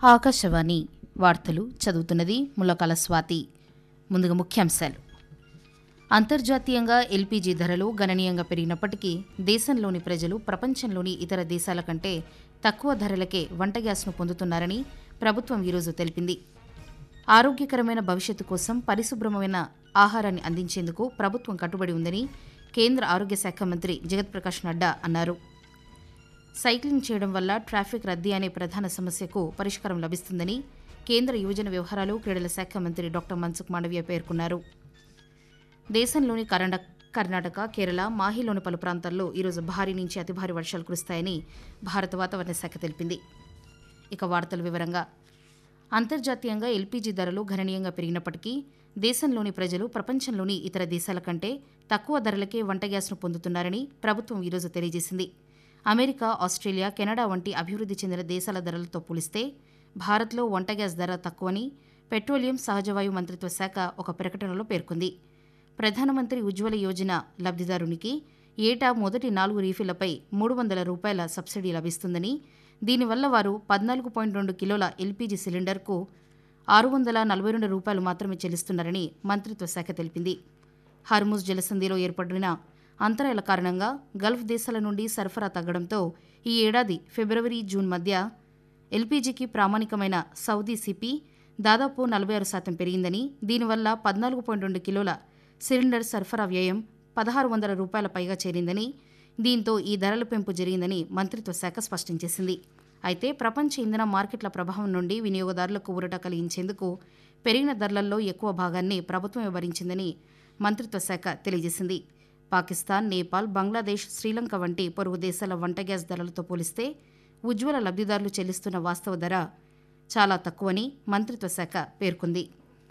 ఆకాశవాణి వార్తలు చదువుతున్నది ముల్లకాల స్వాతి ముందుగా ముఖ్యాంశాలు అంతర్జాతీయంగా ఎల్పీజీ ధరలు గణనీయంగా పెరిగినప్పటికీ దేశంలోని ప్రజలు ప్రపంచంలోని ఇతర దేశాల కంటే తక్కువ ధరలకే వంట గ్యాస్ను పొందుతున్నారని ప్రభుత్వం ఈరోజు తెలిపింది ఆరోగ్యకరమైన భవిష్యత్తు కోసం పరిశుభ్రమైన ఆహారాన్ని అందించేందుకు ప్రభుత్వం కట్టుబడి ఉందని కేంద్ర ఆరోగ్య శాఖ మంత్రి జగత్ ప్రకాష్ నడ్డా అన్నారు సైక్లింగ్ చేయడం వల్ల ట్రాఫిక్ రద్దీ అనే ప్రధాన సమస్యకు పరిష్కారం లభిస్తుందని కేంద్ర యువజన వ్యవహారాలు క్రీడల శాఖ మంత్రి డాక్టర్ మన్సుఖ్ మాండవ్య పేర్కొన్నారు దేశంలోని కర్ణా కర్ణాటక కేరళ మాహిలోని పలు ప్రాంతాల్లో ఈరోజు భారీ నుంచి అతి భారీ వర్షాలు కురుస్తాయని భారత వాతావరణ శాఖ తెలిపింది ఇక వార్తల వివరంగా అంతర్జాతీయంగా ఎల్పీజీ ధరలు గణనీయంగా పెరిగినప్పటికీ దేశంలోని ప్రజలు ప్రపంచంలోని ఇతర దేశాల కంటే తక్కువ ధరలకే వంట గ్యాస్ను పొందుతున్నారని ప్రభుత్వం ఈరోజు తెలియజేసింది అమెరికా ఆస్ట్రేలియా కెనడా వంటి అభివృద్ధి చెందిన దేశాల ధరలతో పోలిస్తే భారత్లో వంట గ్యాస్ ధర తక్కువని పెట్రోలియం సహజవాయు మంత్రిత్వ శాఖ ఒక ప్రకటనలో పేర్కొంది ప్రధానమంత్రి ఉజ్వల యోజన లబ్ధిదారునికి ఏటా మొదటి నాలుగు రీఫిళ్లపై మూడు వందల రూపాయల సబ్సిడీ లభిస్తుందని దీనివల్ల వారు పద్నాలుగు పాయింట్ రెండు కిలోల ఎల్పీజీ సిలిండర్కు ఆరు వందల నలభై రెండు రూపాయలు మాత్రమే చెల్లిస్తున్నారని మంత్రిత్వ శాఖ తెలిపింది హర్ముజ్ జలసంధిలో ఏర్పడిన అంతరాయాల కారణంగా గల్ఫ్ దేశాల నుండి సరఫరా తగ్గడంతో ఈ ఏడాది ఫిబ్రవరి జూన్ మధ్య ఎల్పీజీకి ప్రామాణికమైన సౌదీ సిపి దాదాపు నలభై ఆరు శాతం పెరిగిందని దీనివల్ల పద్నాలుగు పాయింట్ రెండు కిలోల సిలిండర్ సరఫరా వ్యయం పదహారు వందల రూపాయల పైగా చేరిందని దీంతో ఈ ధరల పెంపు జరిగిందని మంత్రిత్వ శాఖ స్పష్టం చేసింది అయితే ప్రపంచ ఇంధన మార్కెట్ల ప్రభావం నుండి వినియోగదారులకు ఊరట కలిగించేందుకు పెరిగిన ధరలలో ఎక్కువ భాగాన్ని ప్రభుత్వమే భరించిందని మంత్రిత్వ శాఖ తెలియజేసింది పాకిస్తాన్ నేపాల్ బంగ్లాదేశ్ శ్రీలంక వంటి పొరుగు దేశాల వంట గ్యాస్ ధరలతో పోలిస్తే ఉజ్వల లబ్ధిదారులు చెల్లిస్తున్న వాస్తవ ధర చాలా తక్కువని మంత్రిత్వ శాఖ పేర్కొంది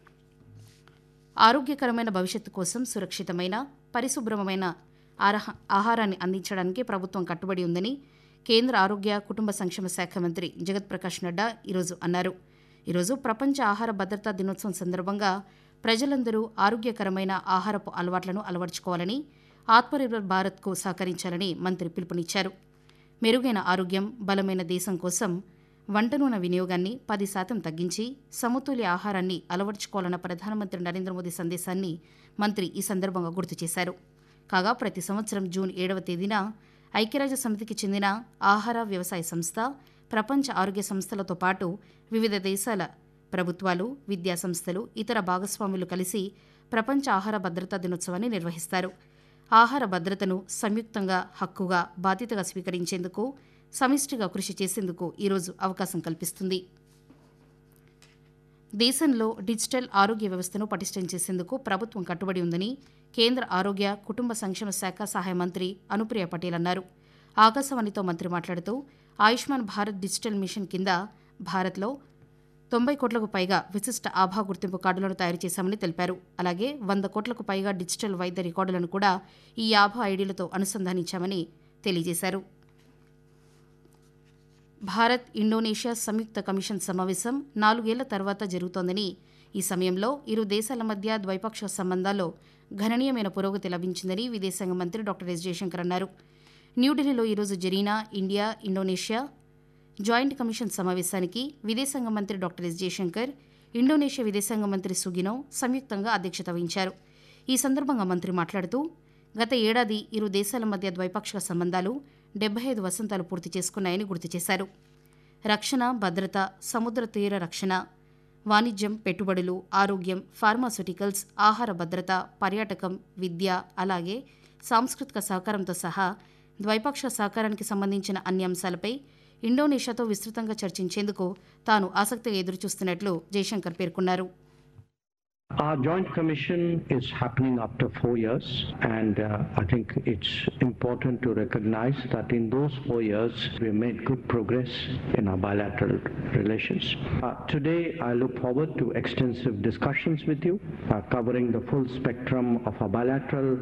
ఆరోగ్యకరమైన భవిష్యత్తు కోసం సురక్షితమైన పరిశుభ్రమైన ఆరహ ఆహారాన్ని అందించడానికి ప్రభుత్వం కట్టుబడి ఉందని కేంద్ర ఆరోగ్య కుటుంబ సంక్షేమ శాఖ మంత్రి జగత్ ప్రకాష్ నడ్డా ఈరోజు అన్నారు ఈరోజు ప్రపంచ ఆహార భద్రతా దినోత్సవం సందర్భంగా ప్రజలందరూ ఆరోగ్యకరమైన ఆహారపు అలవాట్లను అలవర్చుకోవాలని ఆత్మనిర్భర్ భారత్కు సహకరించాలని మంత్రి పిలుపునిచ్చారు మెరుగైన ఆరోగ్యం బలమైన దేశం కోసం వంట నూనె వినియోగాన్ని పది శాతం తగ్గించి సమతుల్య ఆహారాన్ని అలవర్చుకోవాలన్న ప్రధానమంత్రి నరేంద్ర మోదీ సందేశాన్ని మంత్రి ఈ సందర్భంగా గుర్తు చేశారు కాగా ప్రతి సంవత్సరం జూన్ ఏడవ తేదీన ఐక్యరాజ్య సమితికి చెందిన ఆహార వ్యవసాయ సంస్థ ప్రపంచ ఆరోగ్య సంస్థలతో పాటు వివిధ దేశాల ప్రభుత్వాలు విద్యా సంస్థలు ఇతర భాగస్వాములు కలిసి ప్రపంచ ఆహార భద్రతా దినోత్సవాన్ని నిర్వహిస్తారు ఆహార భద్రతను సంయుక్తంగా హక్కుగా బాధ్యతగా స్వీకరించేందుకు సమిష్టిగా కృషి చేసేందుకు ఈరోజు అవకాశం కల్పిస్తుంది దేశంలో డిజిటల్ ఆరోగ్య వ్యవస్థను పటిష్టం చేసేందుకు ప్రభుత్వం కట్టుబడి ఉందని కేంద్ర ఆరోగ్య కుటుంబ సంక్షేమ శాఖ సహాయ మంత్రి అనుప్రియ పటేల్ అన్నారు ఆకాశవాణితో మంత్రి మాట్లాడుతూ ఆయుష్మాన్ భారత్ డిజిటల్ మిషన్ కింద భారత్లో తొంభై కోట్లకు పైగా విశిష్ట ఆభా గుర్తింపు కార్డులను తయారు చేశామని తెలిపారు అలాగే వంద కోట్లకు పైగా డిజిటల్ వైద్య రికార్డులను కూడా ఈ ఆభా ఐడీలతో అనుసంధానించామని తెలియజేశారు భారత్ ఇండోనేషియా సంయుక్త కమిషన్ సమావేశం నాలుగేళ్ల తర్వాత జరుగుతోందని ఈ సమయంలో ఇరు దేశాల మధ్య ద్వైపాక్షిక సంబంధాల్లో గణనీయమైన పురోగతి లభించిందని విదేశాంగ మంత్రి డాక్టర్ ఎస్ జయశంకర్ అన్నారు న్యూఢిల్లీలో ఈరోజు జరిగిన ఇండియా ఇండోనేషియా జాయింట్ కమిషన్ సమావేశానికి విదేశాంగ మంత్రి డాక్టర్ ఎస్ జయశంకర్ ఇండోనేషియా విదేశాంగ మంత్రి సుగినో సంయుక్తంగా అధ్యక్షత వహించారు ఈ సందర్భంగా మంత్రి మాట్లాడుతూ గత ఏడాది ఇరు దేశాల మధ్య ద్వైపాక్షిక సంబంధాలు డెబ్బై ఐదు వసంతాలు పూర్తి చేసుకున్నాయని గుర్తు చేశారు రక్షణ భద్రత సముద్ర తీర రక్షణ వాణిజ్యం పెట్టుబడులు ఆరోగ్యం ఫార్మాస్యూటికల్స్ ఆహార భద్రత పర్యాటకం విద్య అలాగే సాంస్కృతిక సహకారంతో సహా ద్వైపాక్షిక సహకారానికి సంబంధించిన అన్ని అంశాలపై ఇండోనేషియాతో విస్తృతంగా చర్చించేందుకు తాను ఆసక్తిగా ఎదురుచూస్తున్నట్లు జయశంకర్ పేర్కొన్నారు Our joint commission is happening after four years, and uh, I think it's important to recognize that in those four years we made good progress in our bilateral relations. Uh, today, I look forward to extensive discussions with you, uh, covering the full spectrum of our bilateral